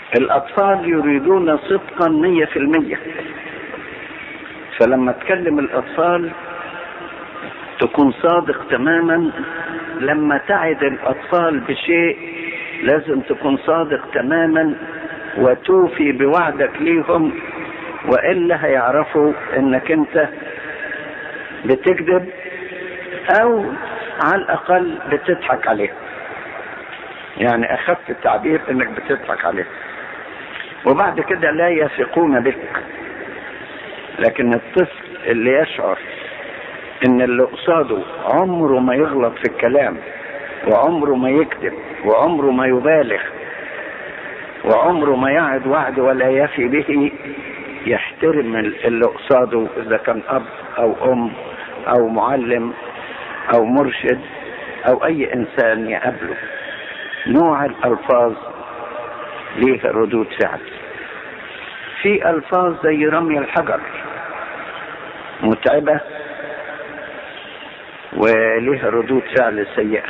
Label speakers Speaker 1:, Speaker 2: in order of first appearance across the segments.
Speaker 1: الأطفال يريدون صدقا مية في المية فلما تكلم الأطفال تكون صادق تماما لما تعد الأطفال بشيء لازم تكون صادق تماما وتوفي بوعدك ليهم وإلا هيعرفوا إنك أنت بتكذب أو على الأقل بتضحك عليهم يعني أخف التعبير إنك بتضحك عليهم وبعد كده لا يثقون بك لكن الطفل اللي يشعر ان اللي قصاده عمره ما يغلط في الكلام وعمره ما يكذب وعمره ما يبالغ وعمره ما يعد وعد ولا يفي به يحترم اللي قصاده اذا كان اب او ام او معلم او مرشد او اي انسان يقابله نوع الالفاظ ليه ردود فعل في الفاظ زي رمي الحجر متعبه ولها ردود فعل سيئة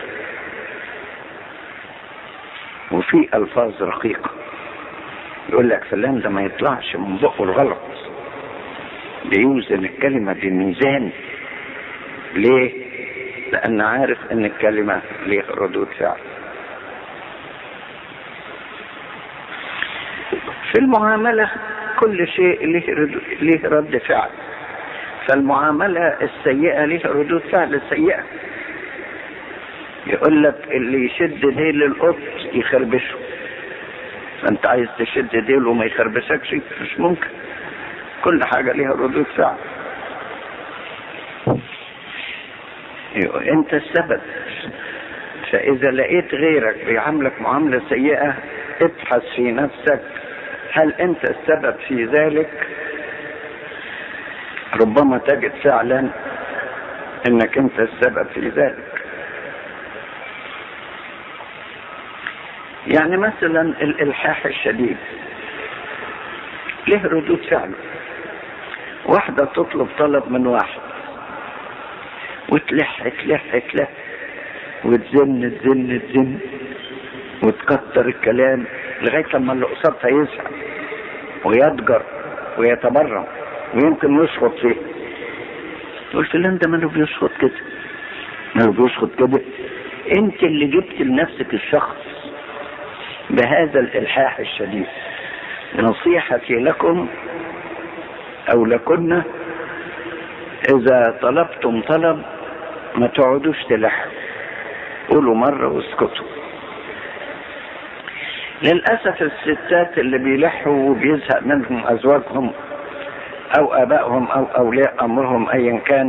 Speaker 1: وفي ألفاظ رقيقة يقول لك فلان ده ما يطلعش من بقه الغلط بيوزن الكلمة بميزان ليه؟ لأن عارف إن الكلمة ليها ردود فعل في المعاملة كل شيء له رد فعل فالمعاملة السيئة لها ردود فعل سيئة يقول لك اللي يشد ديل القط يخربشه فانت عايز تشد ديله وما يخربشكش مش ممكن كل حاجة لها ردود فعل انت السبب فاذا لقيت غيرك بيعاملك معاملة سيئة ابحث في نفسك هل انت السبب في ذلك ربما تجد فعلا انك انت السبب في ذلك يعني مثلا الالحاح الشديد له ردود فعل واحدة تطلب طلب من واحد وتلح تلح تلح وتزن تزن تزن وتكتر الكلام لغاية لما اللي قصادها يزعل ويضجر ويتبرم ويمكن يسقط فيه تقول فلان ده ماله بيسقط كده ماله بيسقط كده انت اللي جبت لنفسك الشخص بهذا الالحاح الشديد نصيحتي لكم او لكنا اذا طلبتم طلب ما تقعدوش تلحوا قولوا مرة واسكتوا للأسف الستات اللي بيلحوا وبيزهق منهم أزواجهم او ابائهم او اولياء امرهم ايا كان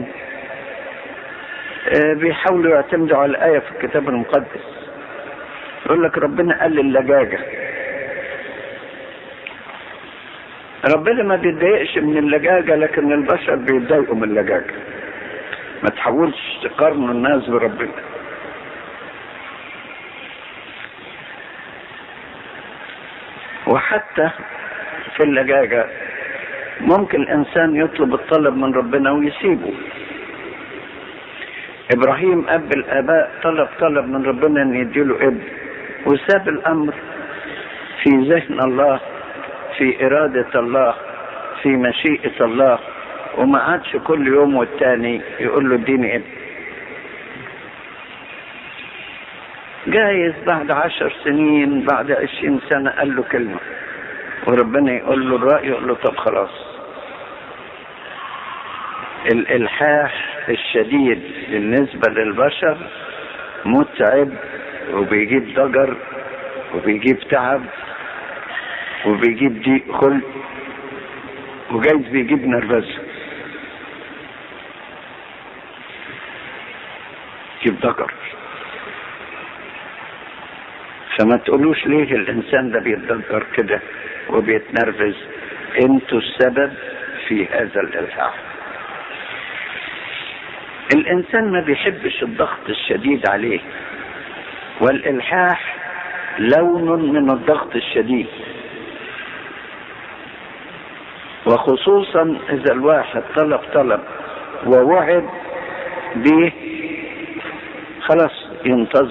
Speaker 1: بيحاولوا يعتمدوا على الايه في الكتاب المقدس يقول لك ربنا قال اللجاجه ربنا ما بيتضايقش من اللجاجه لكن البشر بيتضايقوا من اللجاجه ما تحاولش تقارنوا الناس بربنا وحتى في اللجاجه ممكن الانسان يطلب الطلب من ربنا ويسيبه ابراهيم اب الاباء طلب طلب من ربنا ان يديله ابن وساب الامر في ذهن الله في اراده الله في مشيئه الله وما عادش كل يوم والتاني يقول له اديني ابن جايز بعد عشر سنين بعد عشرين سنة قال له كلمة وربنا يقول له الرأي يقول له طب خلاص الإلحاح الشديد بالنسبة للبشر متعب وبيجيب ضجر وبيجيب تعب وبيجيب ضيق خلق وجايز بيجيب نرفزه يجيب ضجر فما تقولوش ليه الانسان ده بيتضجر كده وبيتنرفز انتوا السبب في هذا الالحاح الانسان ما بيحبش الضغط الشديد عليه والالحاح لون من الضغط الشديد وخصوصا اذا الواحد طلب طلب ووعد به خلاص ينتظر